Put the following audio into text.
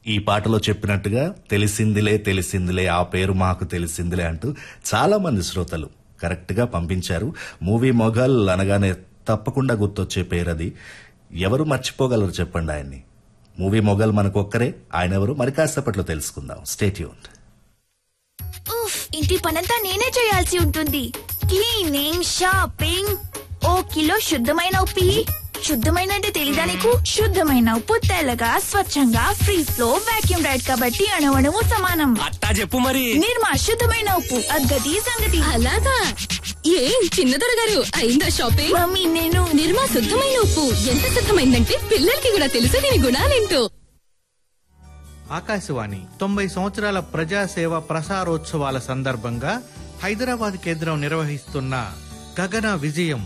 ఈ పాటలో చెప్పినట్టుగా తెలిసిందిలే తెలిసిందిలే ఆ పేరు మాకు తెలిసిందిలే అంటూ చాలా మంది శ్రోతలు కరెక్ట్ గా పంపించారు మూవీ మొఘల్ అనగానే తప్పకుండా గుర్తొచ్చే పేరు అది ఎవరు మర్చిపోగలరు చెప్పండి ఆయన్ని మూవీ మొఘల్ మనకు ఒక్కరే ఆయన ఎవరు మరి కాసేపట్లో తెలుసుకుందాం స్టేట్యూన్ ఉఫ్ ఇంటి పనంతా నేనే చేయాల్సి ఉంటుంది క్లీనింగ్ షాపింగ్ ఓ కిలో శుద్ధమైన ఉప్పి శుద్ధమైన అంటే తెలీదా నీకు శుద్ధమైన ఉప్పు తెల్లగా స్వచ్ఛంగా ఫ్రీ ఫ్లో వాక్యూమ్ రైడ్ కాబట్టి అణువణువు సమానం అట్టా చెప్పు మరి నిర్మా శుద్ధమైన ఉప్పు అద్గతి సంగతి అలాగా ఏం చిన్నదొర గారు అయిందా షాపింగ్ మమ్మీ నేను నిర్మా శుద్ధమైన ఉప్పు ఎంత శుద్ధమైందంటే పిల్లలకి కూడా తెలుసు దీని గుణాలేంటో ఆకాశవాణి తొంభై సంవత్సరాల ప్రజాసేవ ప్రసారోత్సవాల సందర్భంగా హైదరాబాద్ కేంద్రం నిర్వహిస్తున్న గగన విజయం